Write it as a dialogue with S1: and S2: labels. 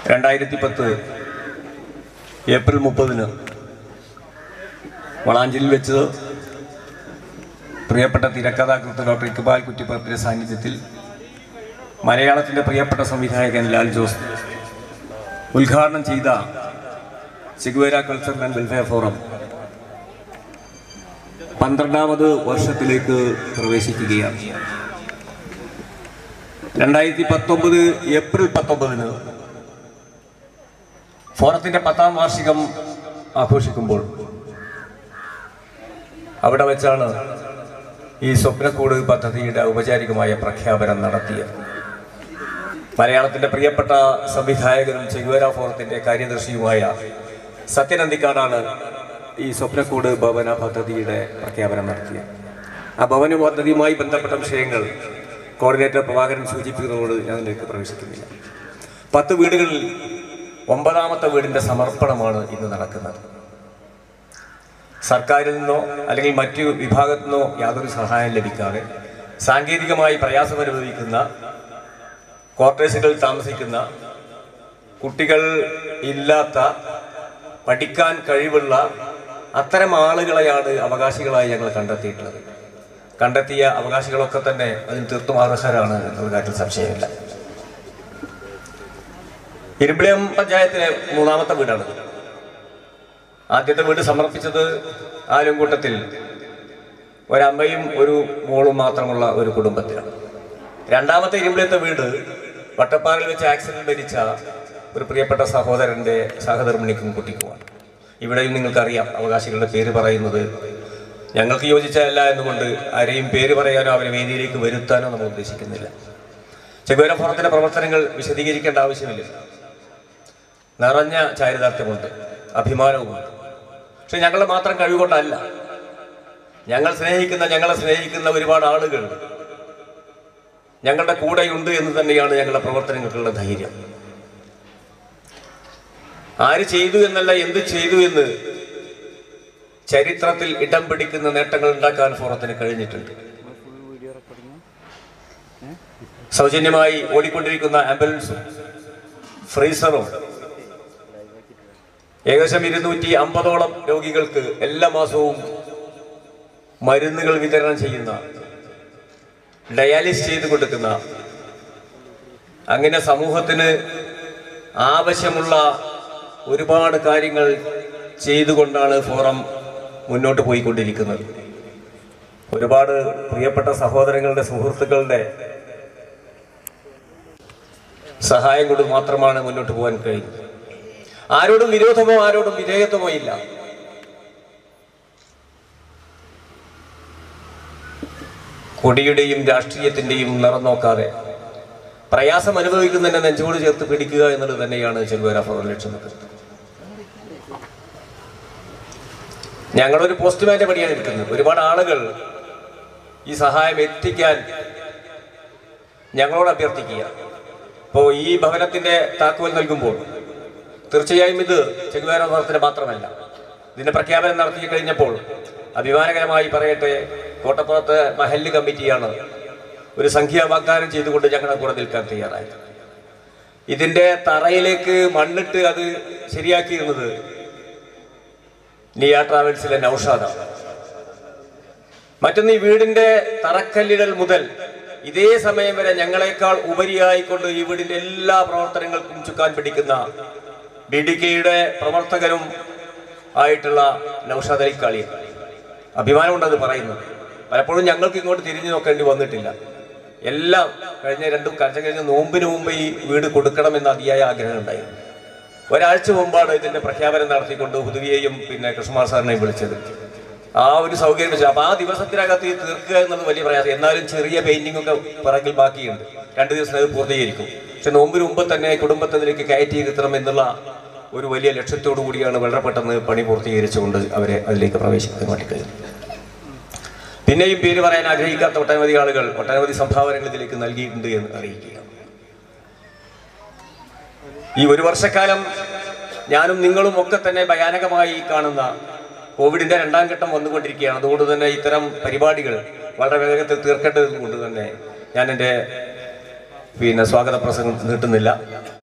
S1: രണ്ടായിരത്തി പത്ത് ഏപ്രിൽ മുപ്പതിന് വളാഞ്ചേരിയിൽ വെച്ച് പ്രിയപ്പെട്ട തിരക്കഥാകൃത്ത് ഡോക്ടർ ഇക്ബാൽ കുറ്റിപ്പുറത്തിൻ്റെ സാന്നിധ്യത്തിൽ മലയാളത്തിൻ്റെ പ്രിയപ്പെട്ട സംവിധായകൻ ലാൽ ജോസ് ഉദ്ഘാടനം ചെയ്ത Che Guevara cultural and welfare forum പന്ത്രണ്ടാമത് വർഷത്തിലേക്ക് പ്രവേശിക്കുകയാണ് രണ്ടായിരത്തി പത്തൊമ്പത് ഏപ്രിൽ പത്തൊമ്പതിന് ഫോറത്തിന്റെ പത്താം വാർഷികം ആഘോഷിക്കുമ്പോൾ അവിടെ വെച്ചാണ് ഈ സ്വപ്നക്കൂട് പദ്ധതിയുടെ ഔപചാരികമായ പ്രഖ്യാപനം നടത്തിയത് മലയാളത്തിന്റെ പ്രിയപ്പെട്ട സംവിധായകനും ചെഗുവേര ഫോറത്തിന്റെ കാര്യദർശിയുമായ സത്യനന്ദിക്കാടാണ് ഈ സ്വപ്നക്കൂട് ഭവന പദ്ധതിയുടെ പ്രഖ്യാപനം നടത്തിയത് ആ ഭവന പദ്ധതിയുമായി ബന്ധപ്പെട്ട വിഷയങ്ങൾ കോർഡിനേറ്റർ പ്രഭാകരൻ സൂചിപ്പിക്കുന്നതോട് ഞാൻ അതിലേക്ക് പ്രവേശിക്കുന്നില്ല പത്ത് വീടുകളിൽ ഒമ്പതാമത്തെ വീടിന്റെ സമർപ്പണമാണ് ഇന്ന് നടക്കുന്നത് സർക്കാരിൽ നിന്നോ അല്ലെങ്കിൽ മറ്റു വിഭാഗത്തു നിന്നോ യാതൊരു സഹായം ലഭിക്കാതെ സാങ്കേതികമായി പ്രയാസം അനുഭവിക്കുന്ന ക്വാർട്ടേഴ്സുകളിൽ താമസിക്കുന്ന കുട്ടികൾ ഇല്ലാത്ത പഠിക്കാൻ കഴിവുള്ള അത്തരം ആളുകളെയാണ് അവകാശികളായി ഞങ്ങൾ കണ്ടെത്തിയിട്ടുള്ളത് കണ്ടെത്തിയ അവകാശികളൊക്കെ തന്നെ അതിന് തീർത്തും അർഹരാണ് എന്നുള്ള കാര്യത്തിൽ സംശയമില്ല ഇരുമ്പിളിയം പഞ്ചായത്തിലെ മൂന്നാമത്തെ വീടാണ് ആദ്യത്തെ വീട് സമർപ്പിച്ചത് ആലുംകൂട്ടത്തിൽ ഒരമ്മയും ഒരു മോളും മാത്രമുള്ള ഒരു കുടുംബത്തിലാണ് രണ്ടാമത്തെ ഇരുമ്പിളിയത്തെ വീട് വട്ടപ്പാറയിൽ വെച്ച് ആക്സിഡന്റ് മരിച്ച ഒരു പ്രിയപ്പെട്ട സഹോദരന്റെ സഹധർമ്മിണിക്കും കുട്ടിക്കുമാണ് ഇവിടെയും നിങ്ങൾക്കറിയാം അവകാശികളുടെ പേര് പറയുന്നത് ഞങ്ങൾക്ക് യോജിച്ചതല്ല എന്നുകൊണ്ട് ആരെയും പേര് പറയാനോ അവരെ വേദിയിലേക്ക് വരുത്താനോ നമ്മൾ ഉദ്ദേശിക്കുന്നില്ല ചെഗുവേര ഫോറത്തിന്റെ പ്രവർത്തനങ്ങൾ വിശദീകരിക്കേണ്ട ആവശ്യമില്ല നിറഞ്ഞ ചാരിതാർത്ഥ്യമുണ്ട് അഭിമാനവുമുണ്ട് പക്ഷെ ഞങ്ങളുടെ മാത്രം കഴിവുകൊണ്ടല്ല ഞങ്ങൾ സ്നേഹിക്കുന്ന ഞങ്ങളെ സ്നേഹിക്കുന്ന ഒരുപാട് ആളുകൾ ഞങ്ങളുടെ കൂടെയുണ്ട് എന്ന് തന്നെയാണ് ഞങ്ങളുടെ പ്രവർത്തനങ്ങൾക്കുള്ള ധൈര്യം ആര് ചെയ്തു എന്നല്ല എന്ത് ചെയ്തു എന്ന് ചരിത്രത്തിൽ ഇടം പിടിക്കുന്ന നേട്ടങ്ങൾ ഉണ്ടാക്കാൻ ഫോറത്തിന് കഴിഞ്ഞിട്ടുണ്ട് സൗജന്യമായി ഓടിക്കൊണ്ടിരിക്കുന്ന ആംബുലൻസും ഫ്രീസറും ഏകദേശം ഇരുന്നൂറ്റി അമ്പതോളം രോഗികൾക്ക് എല്ലാ മാസവും മരുന്നുകൾ വിതരണം ചെയ്യുന്ന ഡയാലിസ് ചെയ്ത് കൊടുക്കുന്ന അങ്ങനെ സമൂഹത്തിന് ആവശ്യമുള്ള ഒരുപാട് കാര്യങ്ങൾ ചെയ്തുകൊണ്ടാണ് ഫോറം മുന്നോട്ട് പോയിക്കൊണ്ടിരിക്കുന്നത് ഒരുപാട് പ്രിയപ്പെട്ട സഹോദരങ്ങളുടെ സുഹൃത്തുക്കളുടെ സഹായം കൊണ്ട് മാത്രമാണ് മുന്നോട്ട് പോകാൻ കഴിയുന്നത് ആരോടും വിരോധമോ ആരോടും വിധേയത്വമോ ഇല്ല കൊടിയുടെയും രാഷ്ട്രീയത്തിന്റെയും നിറം നോക്കാതെ പ്രയാസം അനുഭവിക്കുന്നതിനെ നെഞ്ചോട് ചേർത്ത് പിടിക്കുക എന്നുള്ളത് തന്നെയാണ് ചെറുപേര ഫോറം ലക്ഷ്യം വെക്കുന്നത് ഞങ്ങളൊരു പോസ്റ്റ്മാന്റെ പണിയാണ് എടുക്കുന്നത് ഒരുപാട് ആളുകൾ ഈ സഹായം എത്തിക്കാൻ ഞങ്ങളോട് അഭ്യർത്ഥിക്കുക ഇപ്പോൾ ഈ ഭവനത്തിന്റെ താക്കോൽ നൽകുമ്പോൾ തീർച്ചയായും ഇത് ചെകുവേര ഫോറത്തിന് മാത്രമല്ല ഇതിന്റെ പ്രഖ്യാപനം നടത്തി കഴിഞ്ഞപ്പോൾ അഭിമാനകരമായി പറയട്ടെ കോട്ടപ്പുറത്ത് മഹല്ല് കമ്മിറ്റിയാണ് ഒരു സംഖ്യ വാഗ്ദാനം ചെയ്തുകൊണ്ട് ഞങ്ങളുടെ കൂടെ നിൽക്കാൻ തയ്യാറായത് ഇതിന്റെ തറയിലേക്ക് മണ്ണിട്ട് അത് ശരിയാക്കിയിരുന്നത് നിയ ട്രാവൽസിലെ നൌഷാദാണ് മറ്റൊന്ന് ഈ വീടിന്റെ തറക്കല്ലിടൽ മുതൽ ഇതേ സമയം വരെ ഞങ്ങളെക്കാൾ ഉപരിയായിക്കൊണ്ട് ഈ വീടിന്റെ എല്ലാ പ്രവർത്തനങ്ങൾക്കും ചുക്കാൻ പിടിക്കുന്ന ബി ഡി കെയുടെ പ്രവർത്തകരും ആയിട്ടുള്ള നൌഷാദ് അലിക്കാളി അഭിമാനമുണ്ടത് പറയുന്നത് പലപ്പോഴും ഞങ്ങൾക്ക് ഇങ്ങോട്ട് തിരിഞ്ഞു നോക്കേണ്ടി വന്നിട്ടില്ല എല്ലാം കഴിഞ്ഞ രണ്ടും കഴിഞ്ഞ കഴിഞ്ഞ നോമ്പിന് മുമ്പ് ഈ വീട് കൊടുക്കണമെന്ന് അതിയായ ആഗ്രഹം ഉണ്ടായിരുന്നു ഒരാഴ്ച മുമ്പാണ് ഇതിന്റെ പ്രഖ്യാപനം നടത്തിക്കൊണ്ട് ഹുദവിയെയും പിന്നെ കൃഷ്ണകുമാർ സാറിനെയും വിളിച്ചത് ആ ഒരു സൗകര്യം വെച്ചു അപ്പൊ ആ ദിവസത്തിനകത്ത് ഈ തീർക്കുക എന്നത് വലിയ പ്രയാസം എന്നാലും ചെറിയ പെയിന്റിംഗ് ഒക്കെ പിറകിൽ ബാക്കിയുണ്ട് രണ്ടു ദിവസം അത് പൂർത്തീകരിക്കും പക്ഷെ നോമ്പിന് മുമ്പ് തന്നെ കുടുംബത്തിലേക്ക് കയറ്റിയിരുത്തണം എന്നുള്ള ഒരു വലിയ ലക്ഷ്യത്തോടു കൂടിയാണ് വളരെ പെട്ടെന്ന് പണി പൂർത്തീകരിച്ചുകൊണ്ട് അവരെ അതിലേക്ക് പ്രവേശിക്കാൻ വേണ്ടി കഴിഞ്ഞു പിന്നെയും പേര് പറയാൻ ആഗ്രഹിക്കാത്ത ഒട്ടനവധി ആളുകൾ ഒട്ടനവധി സംഭാവനകൾ ഇതിലേക്ക് നൽകിയിട്ടുണ്ട് എന്ന് അറിയിക്കുക ഈ ഒരു വർഷക്കാലം ഞാനും നിങ്ങളും ഒക്കെ തന്നെ ഭയാനകമായി കാണുന്ന കോവിഡിന്റെ രണ്ടാം ഘട്ടം വന്നുകൊണ്ടിരിക്കുകയാണ് അതുകൊണ്ട് തന്നെ ഇത്തരം പരിപാടികൾ വളരെ വേഗത്തിൽ തീർക്കേണ്ടത് കൊണ്ട് തന്നെ ഞാൻ എൻ്റെ പിന്നെ സ്വാഗത പ്രസംഗം നീട്ടുന്നില്ല